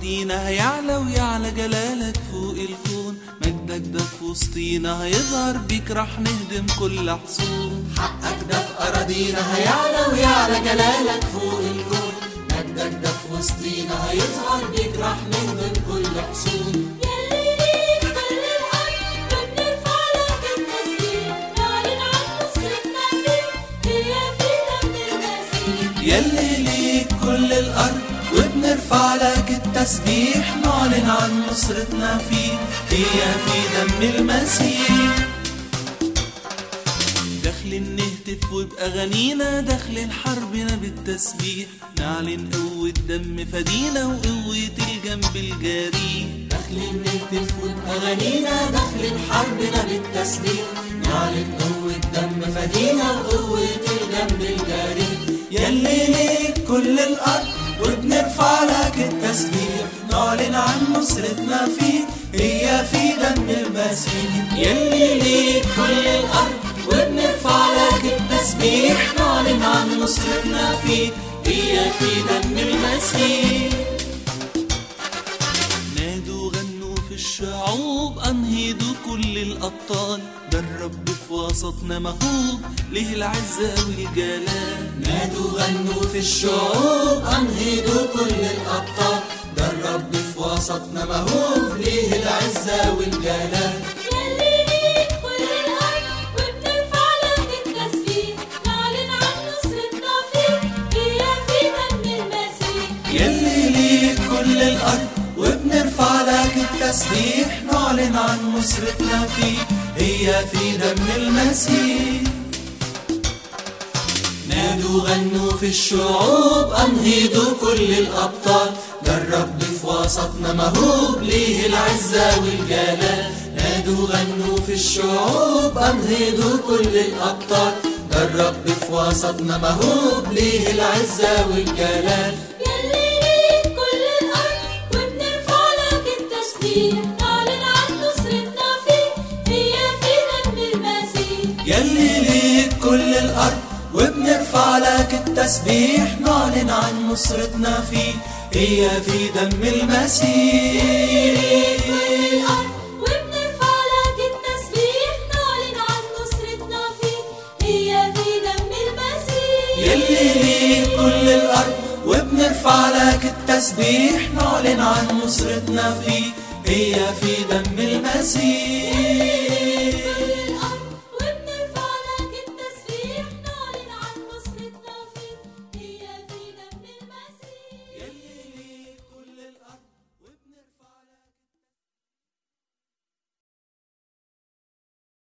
أراضينا هيعلى ويعلى جلالك فوق الكون مجدك ده في وسطينا هيظهر بيك راح نهدم كل حصون حقك ده في أراضينا هيعلى ويعلى جلالك فوق الكون مجدك ده في وسطينا هيظهر بيك راح نهدم كل حصون يلي ليك كل الأرض وبنرفع لك التسبيح نعلن عن نصرتنا فيك هي فينا من المسيح يلي ليك كل الأرض وبنرفع لك التسبيح نعلن عن نصرتنا فيك هي في دم المسيح داخلين نهتف وبأغانينا داخلين حربنا بالتسبيح نعلن قوة دم فدينا وقوة الجنب الجريح داخلين نهتف وبأغانينا داخلين حربنا بالتسبيح نعلن قوة دم فدينا وقوة الجنب الجريح يلي ليك كل الأرض وبنرفع لك التسبيح نعلن عن نصرتنا فيك هي في دم المسيح يلي ليك كل الأرض وبنرفع لك التسبيح نعلن عن نصرتنا فيك هي في دم المسيح نادوا غنوا في الشعوب أنهضوا كل الأبطال ده الرب في وسطنا مهوب ليه العزة والجلال نادوا غنوا في الشعوب أنهضوا كل الأبطال ده الرب في وسطنا مهوب ليه العزة والجلال يلي ليك كل الأرض وبنرفع لك التسبيح نعلن عن نصرتنا فيك هي في دم المسيح يلي ليك كل الأرض وبنرفع لك التسبيح نعلن عن نصرتنا فيك هي في دم المسيح نادوا غنوا في الشعوب أنهضوا كل الأبطال ده الرب في وسطنا مهوب ليه العزة والجلال نادوا غنوا في الشعوب أنهضوا كل الأبطال ده الرب في وسطنا مهوب ليه العزة والجلال يلي ليك كل الأرض وبنرفع لك التسبيح نعلن عن نصرتنا فيك هي في دم المسيح يلي ليك كل الأرض وبنرفع لك التسبيح نعلن عن نصرتنا فيك هي في دم المسيح الأرض وبنرفع لك التسبيح نعلن عن نصرتنا فيك هي في دم المسيح يلي ليك كل الأرض وبنرفع لك التسبيح نعلن عن نصرتنا فيك هي في دم المسيح